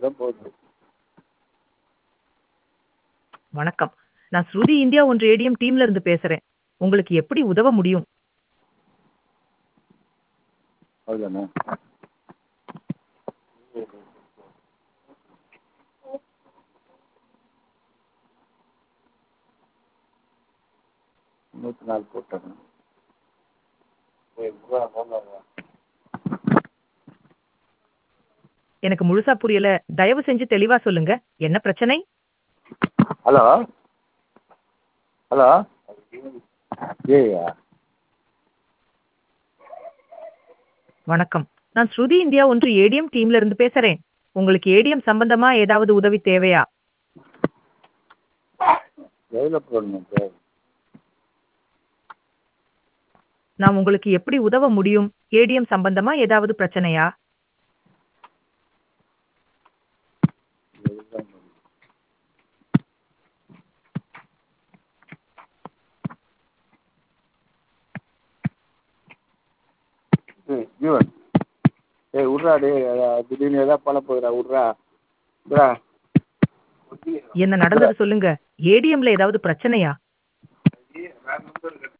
தான் போகுது வணக்கம் நான் ஸ்ருதி இந்தியா ஒன்று ஏடிஎம் டீம்ல இருந்து பேசுறேன் உங்களுக்கு எப்படி உதவ முடியும் அதுதானே நூற்றி நாலு போட்டாங்க எனக்கு முழுசா புரியல தயவு செஞ்சு தெளிவா சொல்லுங்க என்ன பிரச்சனை ஹலோ ஹலோ ஏயா வணக்கம் நான் ஸ்ருதி இந்தியா ஒன்று ஏடிஎம் டீம்ல இருந்து பேசுறேன் உங்களுக்கு ஏடிஎம் சம்பந்தமா ஏதாவது உதவி தேவையா எவ்வளோ போடணும் சார் நான் உங்களுக்கு எப்படி உதவ முடியும் ஏடிஎம் சம்பந்தமா ஏதாவது பிரச்சனையா ஏய் ஜீவன் ஏய் விட்றா டேய் அஹ் திடீர்னு எதாவது பண்ண போகுதுடா விட்றா விட்றா என்ன நடந்தது சொல்லுங்க ஏடிஎம்ல ஏதாவது பிரச்சனையா வேற நம்பர்